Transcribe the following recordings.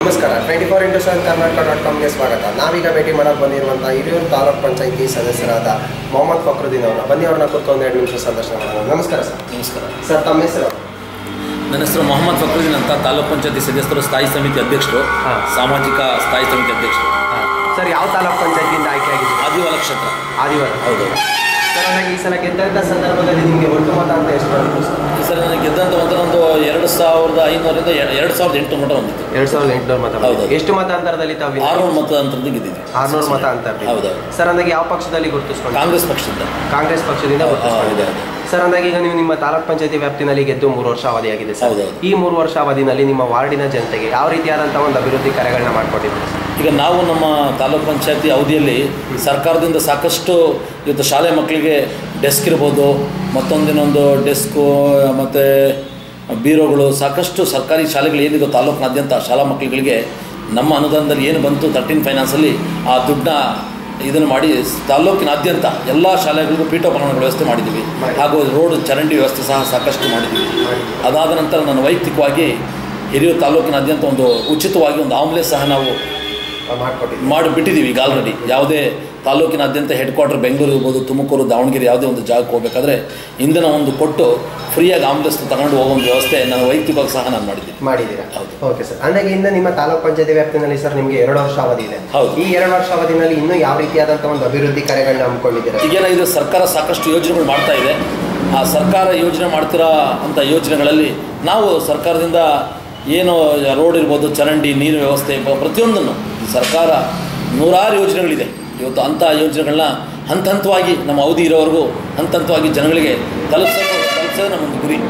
ನಮಸ್ಕಾರ twenty four into seven Karnataka dot ಕಾಮ್ಗೆ ಸ್ವಾಗತ ನಾವೀಗ ಭೇಟಿ ಮಾಡಕ್ಕೆ ಬಂದಿರುವಂಥ ಹಿರಿಯೂರು ತಾಲೂಕ್ ಪಂಚಾಯಿತಿ ಸದಸ್ಯರಾದ ಮೊಹಮ್ಮದ್ ಫಕ್ರುದ್ದೀನ್ ಅವರ ಬನ್ನಿ ಅವ್ರನ್ನ ಕೂತ್ಕೊಂಡು ಒಂದು ಎರಡು ನಿಮಿಷ ಸಂದರ್ಶನ ಮಾಡೋಣ ನಮಸ್ಕಾರ ಸರ್ ನಮಸ್ಕಾರ ಸರ್ ತಮ್ಮ ಹೆಸರು ನನ್ನ ಹೆಸರು ಮೊಹಮ್ಮದ್ ಫಕ್ರುದ್ದೀನ್ ಅಂತ ತಾಲೂಕ್ ಪಂಚಾಯತಿ ಸದಸ್ಯರು ಸ್ಥಾಯಿ ಸಮಿತಿ ಅಧ್ಯಕ್ಷರು ಹಾ. ಸಾಮಾಜಿಕ ಸ್ಥಾಯಿ ಸಮಿತಿ ಅಧ್ಯಕ್ಷರು ಸರ್ ಯಾವ ತಾಲೂಕ್ ಪಂಚಾಯತಿಯಿಂದ ಆಯ್ಕೆ ಆಗಿದೆ ಆದಿವಾಲ ಕ್ಷೇತ್ರ ಆದಿವಾರ ಹೌದು ಸರ್ ನನಗೆ ಈ ಸಲ ಗೆದ್ದಂಥ ಸಂದರ್ಭದಲ್ಲಿ ನಿಮಗೆ ಒಟ್ಟು ಮತ ಅಂತ ಎಷ್ಟು ಬಂತು ಸರ್ ಈ ಸಲ ನನಗೆ ಗೆದ್ದಂತ ಮತ ಒಂದು ಎರಡು ಸಾವಿರದ ಐನೂರಿಂದ ಎರಡು ಸಾವಿರದ ಎಂಟು ಮತ ಬಂದಿತ್ತು ಎರಡು ಸಾವಿರದ ಎಂಟುನೂರು ಮತ ಬಂದಿದೆ. ಹೌದು. ಎಷ್ಟು ಮತ ಅಂತರದಲ್ಲಿ ತಾವು ಆರುನೂರು ಮತ ಅಂತರದ್ದು ಗೆದ್ದಿದ್ವಿ ಆರ್ನೂರು ಮತ ಅಂತ ಹೌದು. ಸರ್ ಅಂದಾಗೆ ಯಾವ ಪಕ್ಷದಲ್ಲಿ ಗುರುತಿಸ್ಕೊಂಡು ಕಾಂಗ್ರೆಸ್ ಪಕ್ಷದಿಂದ ಕಾಂಗ್ರೆಸ್ ಪಕ್ಷದಿಂದ ಹೌದು, ಗುರುತಿಸ್ಕೊಂಡಿದ್ದಾರೆ ಹೌದು. ಸರ್ ಅಂದಾಗ ಈಗ ನೀವು ನಿಮ್ಮ ತಾಲೂಕ್ ಪಂಚಾಯತಿ ವ್ಯಾಪ್ತಿನಲ್ಲಿ ಗೆದ್ದು ಮೂರು ವರ್ಷ ಅವಧಿಯಾಗಿದೆ ಸರ್ ಹೌದು. ಈ ಮೂರು ವರ್ಷ ಅವಧಿನಲ್ಲಿ ನಿಮ್ಮ ವಾರ್ಡಿನ ಜನತೆಗೆ ಯಾವ ರೀತಿಯಾದಂತಹ ಒಂದು ಅಭಿವೃದ್ಧಿ ಕಾರ್ಯಗಳನ್ನ ಮಾಡಿಕೊಟ್ಟಿದ್ದೀರಿ ಸರ್ ಈಗ ನಾವು ನಮ್ಮ ತಾಲೂಕ್ ಪಂಚಾಯತಿ ಅವಧಿಯಲ್ಲಿ ಸರ್ಕಾರದಿಂದ ಸಾಕಷ್ಟು ಇವತ್ತು ಶಾಲೆ ಮಕ್ಕಳಿಗೆ ಡೆಸ್ಕ್ ಇರ್ಬೋದು ಮತ್ತೊಂದಿನೊಂದು ಡೆಸ್ಕು ಮತ್ತು ಬೀರೋಗಳು ಸಾಕಷ್ಟು ಸರ್ಕಾರಿ ಶಾಲೆಗಳು ಏನಿದೆ ತಾಲೂಕಿನಾದ್ಯಂತ ಶಾಲಾ ಮಕ್ಕಳುಗಳಿಗೆ ನಮ್ಮ ಅನುದಾನದಲ್ಲಿ ಏನು ಬಂತು ತರ್ಟೀನ್ ಫೈನಾನ್ಸಲ್ಲಿ ಆ ದುಡ್ಡನ್ನ ಇದನ್ನು ಮಾಡಿ ತಾಲೂಕಿನಾದ್ಯಂತ ಎಲ್ಲ ಶಾಲೆಗಳಿಗೂ ಪೀಠೋಪಕರಣಗಳ ವ್ಯವಸ್ಥೆ ಮಾಡಿದ್ದೀವಿ ಮಾಡಿ. ಹಾಗೂ ರೋಡ್ ಚರಂಡಿ ವ್ಯವಸ್ಥೆ ಸಹ ಸಾಕಷ್ಟು ಮಾಡಿದ್ದೀವಿ ಅದಾದ ನಂತರ ನಾನು ವೈಯಕ್ತಿಕವಾಗಿ ಹಿರಿಯೂರು ತಾಲೂಕಿನಾದ್ಯಂತ ಒಂದು ಉಚಿತವಾಗಿ ಒಂದು ಆಂಬುಲೆನ್ಸ್ ಸಹ ನಾವು ಮಾಡಿಕೊಟ್ಟಿದ್ದೀವಿ ಮಾಡಿ ಬಿಟ್ಟಿದ್ದೀವಿ ಈಗ ಆಲ್ರೆಡಿ ಯಾವುದೇ ತಾಲೂಕಿನಾದ್ಯಂತ ಹೆಡ್ ಕ್ವಾರ್ಟರ್ ಬೆಂಗಳೂರು ಇರ್ಬೋದು ತುಮಕೂರು ದಾವಣಗೆರೆ ಯಾವುದೇ ಒಂದು ಜಾಗಕ್ಕೆ ಹೋಗಬೇಕಾದ್ರೆ ಇಂಧನ ಒಂದು ಕೊಟ್ಟು ಫ್ರೀಯಾಗಿ ಆಂಬುಲೆನ್ಸ್ ತಗೊಂಡು ಹೋಗೋ ಒಂದು ವ್ಯವಸ್ಥೆ ನಾನು ವೈಯಕ್ತಿಕವಾಗಿ ಸಹ ನಾನು ಮಾಡಿದ್ದೀನಿ ಮಾಡಿದ್ದೀರಾ ಹೌದು. ಓಕೆ ಸರ್ ಅಂದಾಗೆ ಇನ್ನು ನಿಮ್ಮ ತಾಲೂಕ್ ಪಂಚಾಯತಿ ವ್ಯಾಪ್ತಿನಲ್ಲಿ ಸರ್ ನಿಮಗೆ ಎರಡು ವರ್ಷ ಅವಧಿ ಇದೆ ಹೌದು. ಈ ಎರಡು ವರ್ಷ ಅವಧಿನಲ್ಲಿ ಇನ್ನೂ ಯಾವ ರೀತಿಯಾದಂತಹ ಒಂದು ಅಭಿವೃದ್ಧಿ ಕಾರ್ಯಗಳನ್ನ ಹಮ್ಮಿಕೊಂಡಿದ್ದೀರಾ ಈಗೇನಾಗಿದೆ ಸರ್ಕಾರ ಸಾಕಷ್ಟು ಯೋಜನೆಗಳು ಮಾಡ್ತಾ ಇದೆ ಆ ಸರ್ಕಾರ ಯೋಜನೆ ಮಾಡ್ತಿರೋ ಅಂಥ ಯೋಜನೆಗಳಲ್ಲಿ ನಾವು ಸರ್ಕಾರದಿಂದ ಏನು ರೋಡ್ ಇರ್ಬೋದು ಚರಂಡಿ ನೀರು ವ್ಯವಸ್ಥೆ ಬ- ಪ್ರತಿಯೊಂದನ್ನು ಈ ಸರ್ಕಾರ ನೂರಾರು ಯೋಜನೆಗಳಿದೆ ಇವತ್ತು ಅಂಥ ಯೋಜನೆಗಳನ್ನ ಹಂತ ಹಂತವಾಗಿ ನಮ್ಮ ಅವಧಿ ಇರೋವರೆಗೂ ಹಂತ ಹಂತವಾಗಿ ಜನಗಳಿಗೆ ತಲುಪಿಸೋದು ತಲುಪಿಸೋದು ನಮ್ಮ ಒಂದು ಗುರಿ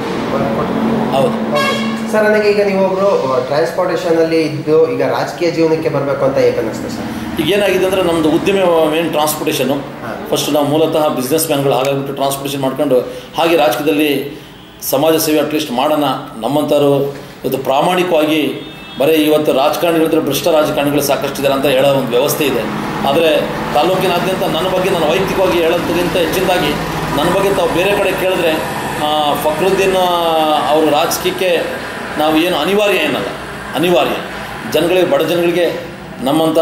ಹೌದು ಸರ್ ನನಗೆ ಈಗ ನೀವು ಒಬ್ರು ಟ್ರಾನ್ಸ್ಪೋರ್ಟೇಷನ್ ಅಲ್ಲಿ ಇದ್ದು ಈಗ ರಾಜಕೀಯ ಜೀವನಕ್ಕೆ ಬರಬೇಕು ಅಂತ ಹೇಗೆ ಅನ್ನಿಸ್ತು ಸರ್ ಈಗ ಏನಾಗಿದೆ ಅಂದರೆ ನಮ್ಮದು ಉದ್ಯಮ ಮೇನ್ ಟ್ರಾನ್ಸ್ಪೋರ್ಟೇಷನ್ನು ಹಾ. ಫಸ್ಟ್ ನಾವು ಮೂಲತಃ ಬಿಸ್ನೆಸ್ ಮ್ಯಾನ್ಗಳು ಹಾಗಾಗ್ಬಿಟ್ಟು ಟ್ರಾನ್ಸ್ಪೋರ್ಟೇಷನ್ ಮಾಡ್ಕೊಂಡು ಹಾಗೆ ರಾಜಕೀಯದಲ್ಲಿ ಸಮಾಜ ಸೇವೆ ಅಟ್ಲೀಸ್ಟ್ ಮಾಡೋಣ ನಮ್ಮಂಥವ್ರು ಇವತ್ತು ಪ್ರಾಮಾಣಿಕವಾಗಿ ಬರೀ ಇವತ್ತು ರಾಜಕಾರಣಿಗಳಿದ್ರೆ ಭ್ರಷ್ಟ ರಾಜಕಾರಣಿಗಳು ಸಾಕಷ್ಟು ಇದ್ದಾರೆ ಅಂತ ಹೇಳೋ ಒಂದು ವ್ಯವಸ್ಥೆ ಇದೆ ಆದರೆ ತಾಲೂಕಿನಾದ್ಯಂತ ನನ್ನ ಬಗ್ಗೆ ನಾನು ವೈಯಕ್ತಿಕವಾಗಿ ಹೇಳೋದಕ್ಕಿಂತ ಹೆಚ್ಚಿನದಾಗಿ ನನ್ನ ಬಗ್ಗೆ ತಾವು ಬೇರೆ ಕಡೆ ಕೇಳಿದ್ರೆ ಆ, ಫಕ್ರುದ್ದೀನ್ ಅವರು ರಾಜಕೀಯಕ್ಕೆ ನಾವು ಏನು ಅನಿವಾರ್ಯ ಏನಲ್ಲ ಅನಿವಾರ್ಯ ಜನಗಳಿಗೆ ಬಡ ಜನಗಳಿಗೆ ನಮ್ಮಂಥ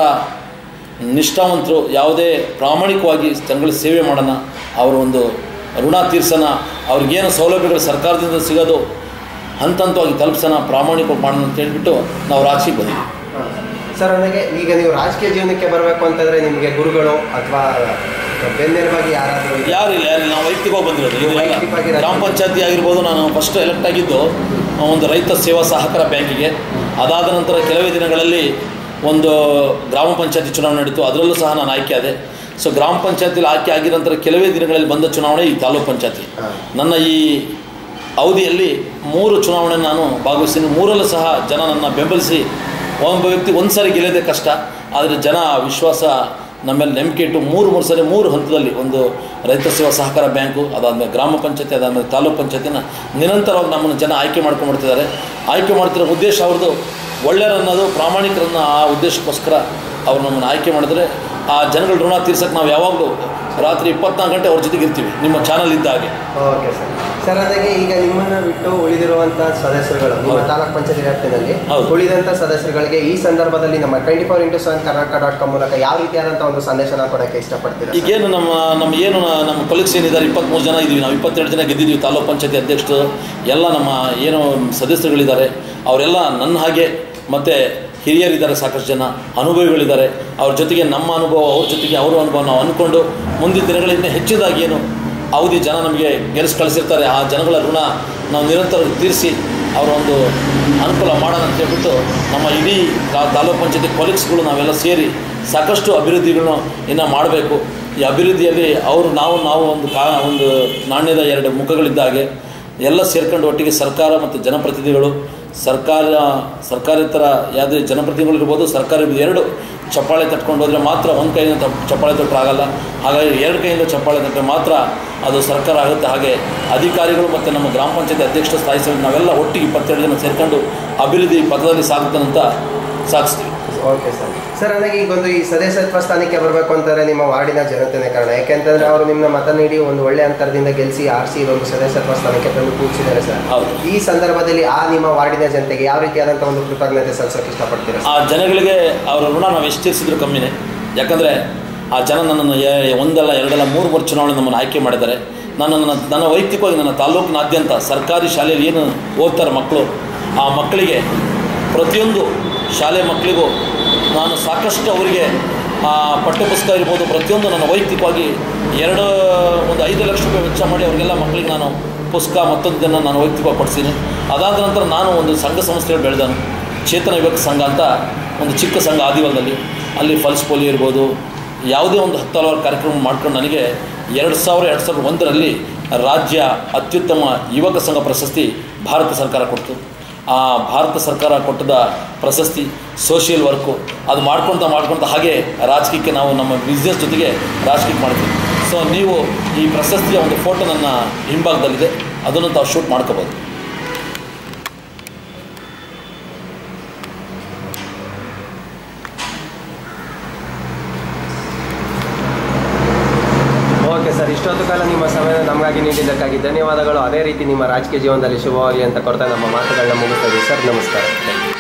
ನಿಷ್ಠಾವಂತರು ಯಾವುದೇ ಪ್ರಾಮಾಣಿಕವಾಗಿ ಜನಗಳಿಗೆ ಸೇವೆ ಮಾಡೋಣ ಅವರ ಒಂದು ಋಣ ತೀರ್ಸೋಣ ಅವ್ರಿಗೇನು ಸೌಲಭ್ಯಗಳು ಸರ್ಕಾರದಿಂದ ಸಿಗೋದು ಹಂತ ಹಂತವಾಗಿ ತಲುಪಿಸೋಣ ಪ್ರಾಮಾಣಿಕವಾಗಿ ಮಾಡೋಣ ಅಂತ ಹೇಳ್ಬಿಟ್ಟು ನಾವು ರಾಜಕೀಯ ಬಂದಿದ್ದೀವಿ ಸರ್ ನನಗೆ ಈಗ ನೀವು ರಾಜಕೀಯ ಜೀವನಕ್ಕೆ ಬರಬೇಕು ಅಂತಂದ್ರೆ ನಿಮಗೆ ಗುರುಗಳು ಅಥವಾ ಬೆನ್ನೆಲುಬಾಗಿ ಯಾರಾದರೂ ಯಾರು ಇಲ್ಲ ಯಾರಿಲ್ಲ ನಾವು ವೈಯಕ್ತಿಕವಾಗಿ ಬಂದಿರೋದು ಇದು ಎಲ್ಲ ವೈಯಕ್ತಿಕವಾಗಿ ರಾಜಕೀಯ- ಗ್ರಾಮ ಪಂಚಾಯತಿ ಆಗಿರ್ಬೋದು ನಾನು ಫಸ್ಟ್ ಎಲೆಕ್ಟ್ ಆಗಿದ್ದು ಒಂದು ರೈತ ಸೇವಾ ಸಹಕಾರ ಬ್ಯಾಂಕಿಗೆ ಅದಾದ ನಂತರ ಕೆಲವೇ ದಿನಗಳಲ್ಲಿ ಒಂದು ಗ್ರಾಮ ಪಂಚಾಯತಿ ಚುನಾವಣೆ ನಡೀತು ಅದರಲ್ಲೂ ಸಹ ನಾನು ಆಯ್ಕೆ ಆದೆ ಸೊ ಗ್ರಾಮ ಪಂಚಾಯತಿಲಿ ಆಯ್ಕೆ ಆಗಿದ ನಂತರ ಕೆಲವೇ ದಿನಗಳಲ್ಲಿ ಬಂದ ಚುನಾವಣೆ ಈ ತಾಲೂಕ್ ಪಂಚಾಯತಿ ಹಾ. ನನ್ನ ಈ ಅವಧಿಯಲ್ಲಿ ಮೂರು ಚುನಾವಣೆ ನಾನು ಭಾಗವಹಿಸಿದ್ದೀನಿ ಮೂರಲ್ಲೂ ಸಹ ಜನ ನನ್ನ ಬೆಂಬಲಿಸಿ ಒಬ್ಬ ವ್ಯಕ್ತಿ ಒಂದು ಸಾರಿ ಗೆಲ್ಲೋದೇ ಕಷ್ಟ ಆದರೆ ಜನ ವಿಶ್ವಾಸ ನಮ್ಮ ಮೇಲೆ ನಂಬಿಕೆ ಇಟ್ಟು ಮೂರು ಮೂರು ಸರಿ ಮೂರು ಹಂತದಲ್ಲಿ ಒಂದು ರೈತ ಸೇವಾ ಸಹಕಾರ ಬ್ಯಾಂಕು ಅದಾದಮೇಲೆ ಗ್ರಾಮ ಪಂಚಾಯತಿ ಅದಾದಮೇಲೆ ತಾಲೂಕ್ ಪಂಚಾಯತಿನ ನಿರಂತರವಾಗಿ ನಮ್ಮನ್ನು ಜನ ಆಯ್ಕೆ ಮಾಡ್ಕೊಂಡ್ಬಿಡ್ತಿದ್ದಾರೆ ಆಯ್ಕೆ ಮಾಡ್ತಿರೋ ಉದ್ದೇಶ ಅವ್ರದ್ದು ಒಳ್ಳೆಯರನ್ನೋದು ಪ್ರಾಮಾಣಿಕರನ್ನ ಆ ಉದ್ದೇಶಕ್ಕೋಸ್ಕರ ಅವ್ರು ನಮ್ಮನ್ನು ಆಯ್ಕೆ ಮಾಡಿದ್ರೆ ಆ ಜನಗಳ ಋಣ ತೀರ್ಸಕ್ಕೆ ನಾವು ಯಾವಾಗಲೂ ರಾತ್ರಿ ಇಪ್ಪತ್ನಾಲ್ಕು ಗಂಟೆ ಅವ್ರ ಜೊತೆಗೆ ಇರ್ತೀವಿ ನಿಮ್ಮ ಚಾನಲ್ ಇದ್ದ ಹಾಗೆ ಓಕೆ ಸರ್ ಸರ್ ಅದಾಗೆ ಈಗ ನಿಮ್ಮನ್ನ ಬಿಟ್ಟು ಉಳಿದಿರುವಂತ ಸದಸ್ಯರುಗಳು ನಿಮ್ಮ ಹೌದು. ತಾಲೂಕ್ ಪಂಚಾಯತಿ ವ್ಯಾಪ್ತಿನಲ್ಲಿ ಹೌದು. ಉಳಿದಂತ ಸದಸ್ಯರುಗಳಿಗೆ ಈ ಸಂದರ್ಭದಲ್ಲಿ ನಮ್ಮ twenty four into seven Karnataka dot com ಮೂಲಕ ಯಾವ ರೀತಿಯಾದಂತಹ ಒಂದು ಸಂದೇಶನ ಕೊಡಕ್ಕೆ ಇಷ್ಟಪಡ್ತೀರಾ ಸರ್? ಈಗೇನು ನಮ್ಮ ನಮ್ಮ ಏನು ನ- ನಮ್ಮ ಕೊಲೀಗ್ಸ್ ಏನಿದ್ದಾರೆ ಇಪ್ಪತ್ತ್ಮೂರು ಜನ ಇದ್ದೀವಿ ನಾವು ಇಪ್ಪತ್ತೆರಡು ಜನ ಗೆದ್ದಿದ್ದೀವಿ ತಾಲೂಕ್ ಪಂಚಾಯತಿ ಅಧ್ಯಕ್ಷರು ಎಲ್ಲ ನಮ್ಮ ಏನು ಸದಸ್ಯರುಗಳಿದ್ದಾರೆ ಅವರೆಲ್ಲ ನನ್ನ ಹಾಗೆ ಮತ್ತು ಹಿರಿಯರಿದ್ದಾರೆ ಸಾಕಷ್ಟು ಜನ ಅನುಭವಿಗಳಿದ್ದಾರೆ ಅವ್ರ ಜೊತೆಗೆ ನಮ್ಮ ಅನುಭವ ಅವ್ರ ಜೊತೆಗೆ ಅವರ ಅನುಭವ ನಾವು ಅಂದ್ಕೊಂಡು ಮುಂದಿನ ದಿನಗಳಿಂದ ಹೆಚ್ಚಿದಾಗಿ ಏನು ಅವಧಿ ಜನ ನಮಗೆ ಗೆಲ್ಲಿಸಿ ಕಳಿಸಿರ್ತಾರೆ ಆ ಜನಗಳ ಋಣ ನಾವು ನಿರಂತರ ತೀರಿಸಿ ಅವರ ಒಂದು ಅನುಕೂಲ ಮಾಡೋಣ ಅಂತ ಹೇಳ್ಬಿಟ್ಟು ನಮ್ಮ ಇಡೀ ತಾ- ತಾಲೂಕ್ ಪಂಚಾಯತಿ ಕೊಲೀಗ್ಸ್ಗಳು ನಾವೆಲ್ಲ ಸೇರಿ ಸಾಕಷ್ಟು ಅಭಿವೃದ್ಧಿಗಳನ್ನು ಇನ್ನು ಮಾಡಬೇಕು ಈ ಅಭಿವೃದ್ಧಿಯಲ್ಲಿ ಅವರು ನಾವು ನಾವು ಒಂದು ಕಾ ಒಂದು ನಾಣ್ಯದ ಎರಡು ಮುಖಗಳಿದ್ದ ಹಾಗೆ ಎಲ್ಲ ಸೇರ್ಕೊಂಡು ಒಟ್ಟಿಗೆ ಸರ್ಕಾರ ಮತ್ತು ಜನಪ್ರತಿನಿಧಿಗಳು ಸರ್ಕಾರ ಸರ್ಕಾರೇತರ ಯಾವುದೇ ಜನಪ್ರತಿನಿಧಿಗಳು ಇರ್ಬೋದು ಸರ್ಕಾರ ಇರ್ಬೋದು ಎರಡು ಚಪ್ಪಾಳೆ ತಟ್ಕೊಂಡು ಹೋದರೆ ಮಾತ್ರ ಒಂದು ಕೈಯಿಂದ ತ- ಚಪ್ಪಾಳೆ ತಟ್ಟರೆ ಆಗಲ್ಲ ಹಾಗಾಗಿ ಎರಡು ಕೈಯಿಂದ ಚಪ್ಪಾಳೆ ತಟ್ಟರೆ ಮಾತ್ರ ಅದು ಸರ್ಕಾರ ಆಗುತ್ತೆ ಹಾಗೆ ಅಧಿಕಾರಿಗಳು ಮತ್ತು ನಮ್ಮ ಗ್ರಾಮ ಪಂಚಾಯತಿ ಅಧ್ಯಕ್ಷ ಸ್ಥಾಯಿ ಸಮಿತಿ ನಾವೆಲ್ಲ ಒಟ್ಟಿಗೆ ಇಪ್ಪತ್ತೆರಡು ಜನ ಸೇರ್ಕೊಂಡು ಅಭಿವೃದ್ಧಿ ಪಥದಲ್ಲಿ ಸಾಗುತ್ತಾನಂತ ಸಾಗಿಸ್ತೀವಿ ಓಕೆ ಸರ್ ಸರ್ ನನಗೆ ಈಗ ಒಂದು ಈ ಸದಸ್ಯತ್ವ ಸ್ಥಾನಕ್ಕೆ ಬರಬೇಕು ಅಂತಂದ್ರೆ ನಿಮ್ಮ ವಾರ್ಡಿನ ಜನತೆನೇ ಕಾರಣ ಯಾಕೆಂತಂದ್ರೆ ಅವರು ನಿಮ್ಮನ್ನ ಮತ ನೀಡಿ ಒಂದು ಒಳ್ಳೆ ಅಂತರದಿಂದ ಗೆಲ್ಲಿಸಿ ಆರಿಸಿ ಒಂದು ಸದಸ್ಯತ್ವ ಸ್ಥಾನಕ್ಕೆ ತಂದು ಕೂರಿಸಿದ್ದಾರೆ ಸರ್ ಹೌದು ಈ ಸಂದರ್ಭದಲ್ಲಿ ಆ ನಿಮ್ಮ ವಾರ್ಡಿನ ಜನತೆಗೆ ಯಾವ ರೀತಿಯಾದಂಥ ಒಂದು ಕೃತಜ್ಞತೆ ಸಲ್ಲಿಸೋಕೆ ಇಷ್ಟಪಡ್ತೀರಾ ಆ ಜನಗಳಿಗೆ ಅವರ ಋಣ ನಾವು ಎಷ್ಟು ತೀರಿಸಿದ್ರು ಕಮ್ಮಿನೇ ಯಾಕಂದರೆ ಆ ಜನ ನನ್ನನ್ನು ಎ- ಒಂದಲ್ಲ ಎರಡಲ್ಲ ಮೂರು ಮೂರು ಚುನಾವಣೆ ನಮ್ಮನ್ನು ಆಯ್ಕೆ ಮಾಡಿದ್ದಾರೆ ನಾನು ನನ್ನ ನನ್ನ ವೈಯಕ್ತಿಕವಾಗಿ ನನ್ನ ತಾಲೂಕಿನಾದ್ಯಂತ ಸರ್ಕಾರಿ ಶಾಲೆಯಲ್ಲಿ ಏನು ಓದ್ತಾರೆ ಮಕ್ಕಳು ಆ ಮಕ್ಕಳಿಗೆ ಪ್ರತಿಯೊಂದು ಶಾಲೆ ಮಕ್ಕಳಿಗೂ ನಾನು ಸಾಕಷ್ಟು ಅವರಿಗೆ ಆ ಪಠ್ಯಪುಸ್ತಕ ಇರ್ಬೋದು ಪ್ರತಿಯೊಂದು ನನ್ನ ವೈಯಕ್ತಿಕವಾಗಿ ಎರಡು ಒಂದು ಐದು ಲಕ್ಷ ರೂಪಾಯಿ ವೆಚ್ಚ ಮಾಡಿ ಅವರಿಗೆಲ್ಲ ಮಕ್ಕಳಿಗೆ ನಾನು ಪುಸ್ತಕ ಮತ್ತೊಂದನ್ನು ನಾನು ವೈಯಕ್ತಿಕವಾಗಿ ಪಡಿಸ್ತೀನಿ ಅದಾದ ನಂತರ ನಾನು ಒಂದು ಸಂಘ ಸಂಸ್ಥೆಗಳು ಬೆಳೆದನು ಚೇತನ ಯುವಕ ಸಂಘ ಅಂತ ಒಂದು ಚಿಕ್ಕ ಸಂಘ ಆದಿವಾಲದಲ್ಲಿ ಅಲ್ಲಿ ಫಲ್ಸ್ ಪೋಲಿಯೋ ಇರ್ಬೋದು ಯಾವುದೇ ಒಂದು ಹತ್ತು ಹಲವಾರು ಕಾರ್ಯಕ್ರಮ ಮಾಡ್ಕೊಂಡು ನನಗೆ ಎರಡು ಸಾವಿರ ಎರಡು ಸಾವಿರದ ಒಂದರಲ್ಲಿ ರಾಜ್ಯ ಅತ್ಯುತ್ತಮ ಯುವಕ ಸಂಘ ಪ್ರಶಸ್ತಿ ಭಾರತ ಸರ್ಕಾರ ಕೊಡ್ತು ಆ ಭಾರತ ಸರ್ಕಾರ ಕೊಟ್ಟದ ಪ್ರಶಸ್ತಿ ಸೋಷಿಯಲ್ ವರ್ಕು ಅದು ಮಾಡ್ಕೊತ ಮಾಡ್ಕೊತ ಹಾಗೆ ರಾಜಕೀಯಕ್ಕೆ ನಾವು ನಮ್ಮ ಬಿಸ್ನೆಸ್ ಜೊತೆಗೆ ರಾಜಕೀಯಕ್ಕೆ ಮಾಡ್ತೀವಿ ಸೊ ನೀವು ಈ ಪ್ರಶಸ್ತಿಯ ಒಂದು ಫೋಟೋ ನನ್ನ ಹಿಂಭಾಗದಲ್ಲಿದೆ ಅದನ್ನು ತಾವು ಶೂಟ್ ಮಾಡ್ಕೋಬೋದು ಓಕೆ ಸರ್ ಇಷ್ಟೊತ್ತು ಕಾಲ ನಿಮ್ಮ ಸಮಯ ನಮಗಾಗಿ ನೀಡಿದ್ದಕ್ಕಾಗಿ ಧನ್ಯವಾದಗಳು ಅದೇ ರೀತಿ ನಿಮ್ಮ ರಾಜಕೀಯ ಜೀವನದಲ್ಲಿ ಶುಭವಾಗಲಿ ಅಂತ ಕೊಡ್ತಾ ನಮ್ಮ ಮಾತುಗಳನ್ನ ಮುಗಿಸ್ತಾ ಇದ್ದೀವಿ ಸರ್ ನಮಸ್ಕಾರ